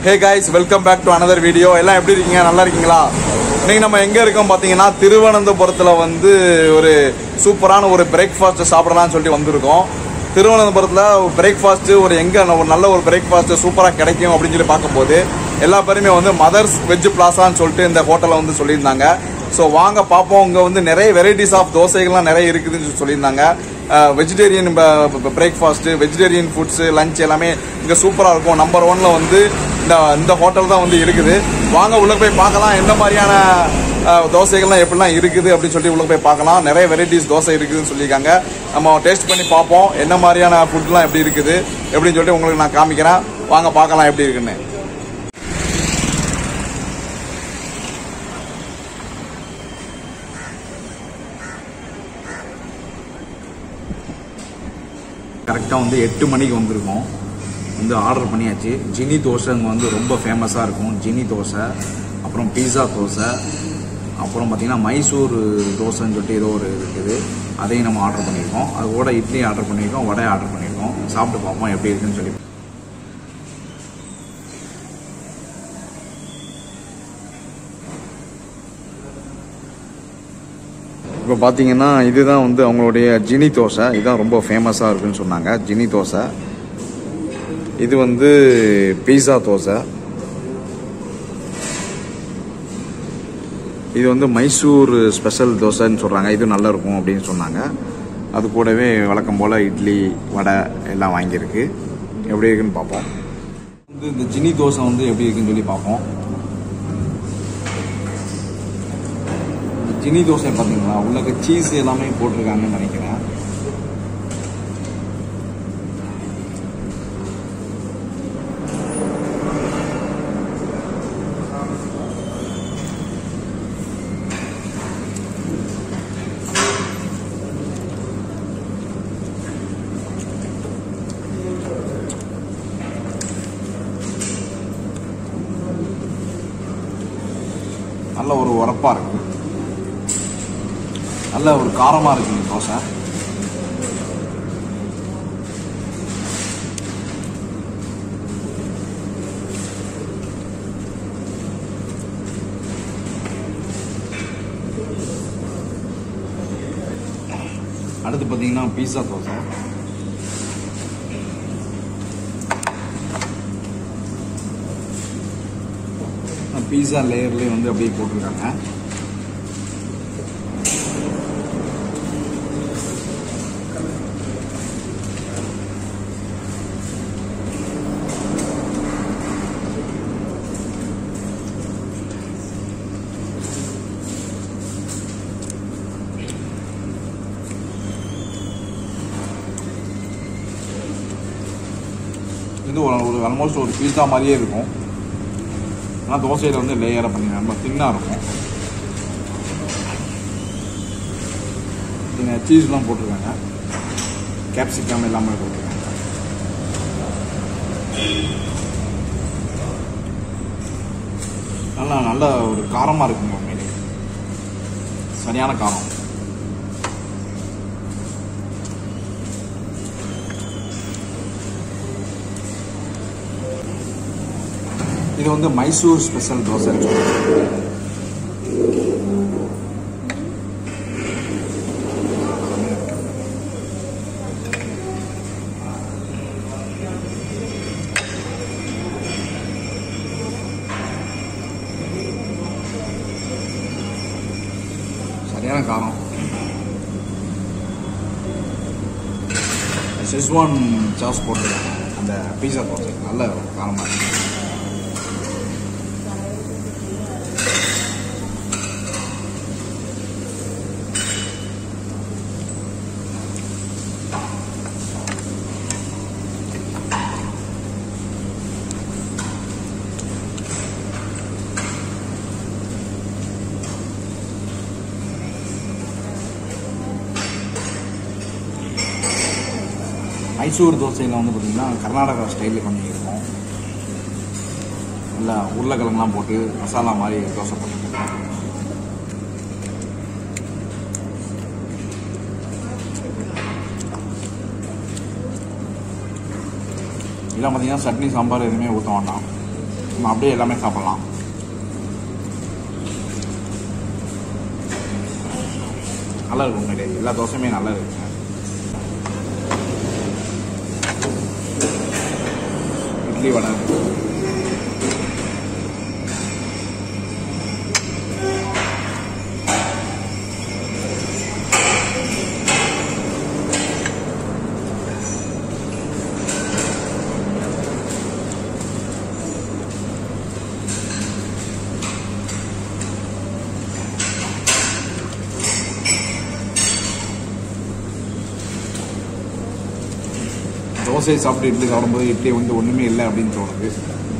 hey guys welcome back to another video எல்லாம் எப்படி இருக்கீங்க நல்லா இருக்கீங்களா இன்னைக்கு நம்ம எங்க இருக்கோம் பார்த்தீங்கன்னா திருவனந்தபுரத்தில் வந்து ஒரு சூப்பரான ஒரு பிரேக்ஃபாஸ்ட் சாப்பிடலாம்னு சொல்லிட்டு வந்திருக்கோம் திருவனந்தபுரத்தில் பிரேக்ஃபாஸ்ட் ஒரு எங்க ஒரு நல்ல ஒரு பிரேக்ஃபாஸ்ட் சூப்பராக கிடைக்கும் அப்படின்னு சொல்லி பார்க்கும்போது எல்லா பேருமே வந்து மதர்ஸ் வெஜ் பிளாசான்னு சொல்லிட்டு இந்த ஹோட்டலில் வந்து சொல்லியிருந்தாங்க ஸோ வாங்க பார்ப்போம் இங்கே வந்து நிறைய வெரைட்டிஸ் ஆஃப் தோசைகள்லாம் நிறைய இருக்குதுன்னு சொல்லி சொல்லியிருந்தாங்க vegetarian breakfast vegetarian foods lunch எல்லாமே இங்கே சூப்பராக இருக்கும் நம்பர் ஒன்ல வந்து இந்த இந்த ஹோட்டல் தான் வந்து இருக்குது வாங்க உள்ள போய் பார்க்கலாம் எந்த மாதிரியான அஹ், தோசைகள்லாம் எப்படிலாம் இருக்குது அப்படின்னு சொல்லி உள்ள போய் பார்க்கலாம் நிறைய வெரைட்டிஸ் தோசை இருக்குதுன்னு சொல்லியிருக்காங்க நம்ம டேஸ்ட் பண்ணி பார்ப்போம் என்ன மாதிரியான ஃபுட்லாம் எப்படி இருக்குது எப்படின்னு சொல்லிட்டு உங்களுக்கு நான் காமிக்கிறேன் வாங்க பார்க்கலாம் எப்படி இருக்குன்னு கரெக்டாக வந்து எட்டு மணிக்கு வந்திருக்கோம் வந்து ஆர்டர் பண்ணியாச்சு ஜினி தோசை இங்கே வந்து ரொம்ப ஃபேமஸாக இருக்கும் ஜினி தோசை அப்புறம் பீஸா தோசை அப்புறம் பார்த்தீங்கன்னா மைசூர் தோசைன்னு சொல்லிட்டு ஏதோ ஒரு இருக்குது அதையும் நம்ம ஆர்டர் பண்ணியிருக்கோம் அது கூட இட்லி ஆர்டர் பண்ணியிருக்கோம் வடை ஆர்டர் பண்ணியிருக்கோம் சாப்பிட்டு பார்ப்போம் எப்படி இருக்குன்னு சொல்லி இப்போ பார்த்தீங்கன்னா இதுதான் வந்து அவங்களுடைய ஜினி தோசை இதுதான் ரொம்ப ஃபேமஸாக இருக்குன்னு சொன்னாங்க ஜினி தோசை இது வந்து பீஸா தோசை இது வந்து மைசூர் ஸ்பெஷல் தோசைன்னு சொல்கிறாங்க இது நல்லா இருக்கும் அப்படின்னு சொன்னாங்க அது கூடவே வழக்கம் போல் இட்லி வடை எல்லாம் வாங்கியிருக்கு எப்படி இருக்குன்னு பார்ப்போம் வந்து இந்த ஜினி தோசை வந்து எப்படி இருக்குன்னு சொல்லி பார்ப்போம் ஜினி தோசை பார்த்தீங்களா உள்ளக்க சீஸ் எல்லாமே போட்டிருக்காங்கன்னு நினைக்கிறேன் நல்ல ஒரு உரப்பா இருக்கு நல்ல ஒரு காரமா இருக்கு இந்த தோசை அடுத்து பார்த்தீங்கன்னா பீஸா தோசை பீஸா லேயர்லேயே வந்து அப்படியே போட்டிருக்காங்க இது ஒரு ஒரு ஆல்மோஸ்ட் ஒரு பீஸா மாதிரியே இருக்கும் ஆனால் தோசையில் வந்து லேயராக பண்ணி ரொம்ப தின்னாக இருக்கும் இங்கே சீஸ்லாம் போட்டிருக்காங்க கேப்சிகம் எல்லாமே போட்டிருக்காங்க நல்லா நல்ல ஒரு காரமாக இருக்குங்க உண்மையிலே சரியான காரம் இது வந்து மைசூர் ஸ்பெஷல் தோசை சரியான காரம் செஸ்வான் சாஸ் போட்டிருக்காங்க அந்த பீஸா தோசை நல்ல காரமாக இருக்கு மைசூர் தோசையில் வந்து பார்த்திங்கன்னா கர்நாடகா ஸ்டைலில் கொஞ்சம் இருக்கும் நல்லா உருளைக்கிழங்குலாம் போட்டு மசாலா மாதிரி தோசை போட்டுருக்காங்க இதெல்லாம் பார்த்தீங்கன்னா சட்னி சாம்பார் எதுவுமே ஊற்ற வேண்டாம் நம்ம அப்படியே எல்லாமே சாப்பிடலாம் நல்லா இருக்கும் உண்மையிலே எல்லா தோசையுமே நல்லா இருக்குங்க இட்லி வடை தோசை சாப்பிட்டு இட்லி சாப்பிடும்போது இட்லி வந்து ஒன்றுமே இல்லை அப்படின்னு தோணுது